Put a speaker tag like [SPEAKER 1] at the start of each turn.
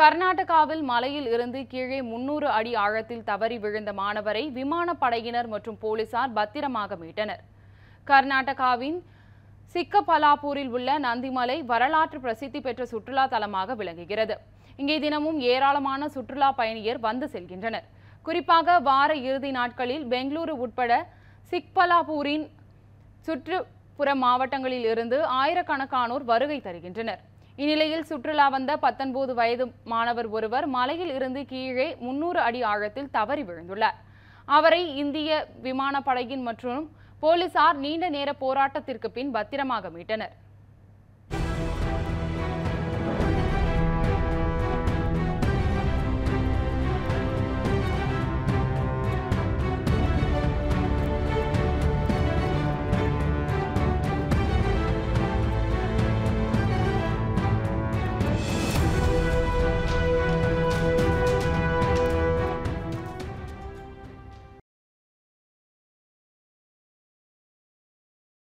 [SPEAKER 1] கர்நாடகாவில் மலையில் இருந்து கீழே முன்னூறு அடி ஆழத்தில் தவறி விழுந்த மாணவரை விமானப்படையினர் மற்றும் போலீசார் பத்திரமாக மீட்டனர் கர்நாடகாவின் சிக்கபலாப்பூரில் உள்ள நந்திமலை வரலாற்று பிரசித்தி பெற்ற சுற்றுலா தலமாக விளங்குகிறது இங்கே தினமும் ஏராளமான சுற்றுலா பயணியர் வந்து செல்கின்றனர் குறிப்பாக வார இறுதி நாட்களில் பெங்களூரு உட்பட சிக்பலாபூரின் சுற்றுப்புற மாவட்டங்களில் இருந்து ஆயிரக்கணக்கானோர் வருகை தருகின்றனர் இந்நிலையில் சுற்றுலா வந்த பத்தொன்பது வயது மாணவர் ஒருவர் மலையில் இருந்து கீழே முன்னூறு அடி ஆழத்தில் தவறி விழுந்துள்ளார் அவரை இந்திய விமானப்படையின் மற்றும் போலீசார் நீண்ட நேர போராட்டத்திற்கு பின் பத்திரமாக மீட்டனர்